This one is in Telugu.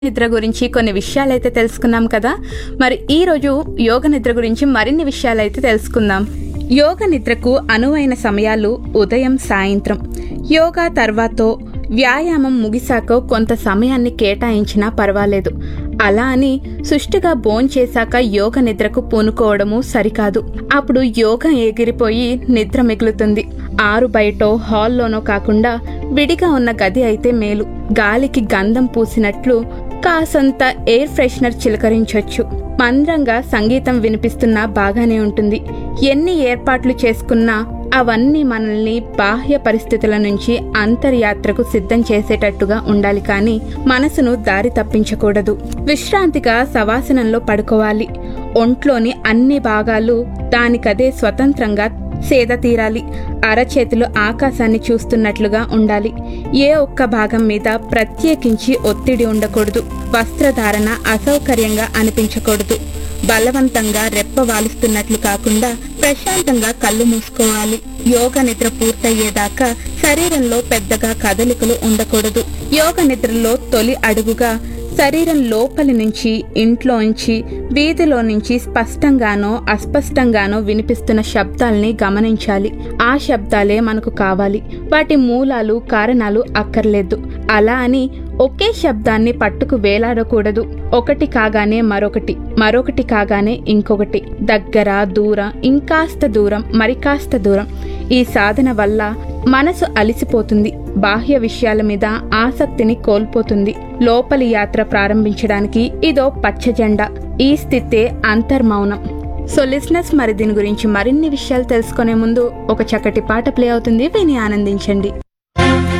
నిద్ర గురించి కొన్ని విషయాలైతే తెలుసుకున్నాం కదా మరి ఈ రోజు యోగ నిద్ర గురించి మరిన్ని విషయాలైతే తెలుసుకుందాం యోగ నిద్రకు అనువైన సమయాలు ఉదయం సాయంత్రం యోగా తర్వాతో వ్యాయామం ముగిశాక కొంత సమయాన్ని కేటాయించినా పర్వాలేదు అలా అని సుష్టిగా భోంచేశాక యోగ నిద్రకు పూనుకోవడము సరికాదు అప్పుడు యోగ ఎగిరిపోయి నిద్ర మిగులుతుంది ఆరు బయటో హాల్లోనో కాకుండా విడిగా ఉన్న గది అయితే మేలు గాలికి గంధం పూసినట్లు కాసంత ఎయిర్ ఫ్రెషనర్ చిలకరించొచ్చు మంద్రంగా సంగీతం వినిపిస్తున్నా బాగానే ఉంటుంది ఎన్ని ఏర్పాట్లు చేసుకున్నా అవన్నీ మనల్ని బాహ్య పరిస్థితుల నుంచి అంతర్యాత్రకు సిద్ధం చేసేటట్టుగా ఉండాలి కానీ మనసును దారి తప్పించకూడదు విశ్రాంతిగా సవాసనంలో పడుకోవాలి ఒంట్లోని అన్ని భాగాలు దానికదే స్వతంత్రంగా సేద తీరాలి అరచేతులు ఆకాశాన్ని చూస్తున్నట్లుగా ఉండాలి ఏ ఒక్క భాగం మీద ప్రత్యేకించి ఒత్తిడి ఉండకూడదు వస్త్రధారణ అసౌకర్యంగా అనిపించకూడదు బలవంతంగా రెప్ప వాలుస్తున్నట్లు కాకుండా ప్రశాంతంగా కళ్ళు మూసుకోవాలి యోగ నిద్ర పూర్తయ్యేదాకా శరీరంలో పెద్దగా కదలికలు ఉండకూడదు యోగ నిద్రలో తొలి అడుగుగా శరీరం లోపలి నుంచి ఇంట్లోంచి వీధిలో నుంచి స్పష్టంగానో అస్పష్టంగానో వినిపిస్తున్న శబ్దాల్ని గమనించాలి ఆ శబ్దాలే మనకు కావాలి వాటి మూలాలు కారణాలు అక్కర్లేదు అలా అని ఒకే శబ్దాన్ని పట్టుకు వేలాడకూడదు ఒకటి కాగానే మరొకటి మరొకటి కాగానే ఇంకొకటి దగ్గర దూరం ఇంకాస్త దూరం మరి కాస్త దూరం ఈ సాధన వల్ల మనసు అలిసిపోతుంది బాహ్య విషయాల మీద ఆసక్తిని కోల్పోతుంది లోపలి యాత్ర ప్రారంభించడానికి ఇదో పచ్చ జెండా ఈ స్థితే అంతర్మౌనం సో లిస్నెస్ మరి దీని గురించి మరిన్ని విషయాలు తెలుసుకునే ముందు ఒక చక్కటి పాట ప్లే అవుతుంది విని ఆనందించండి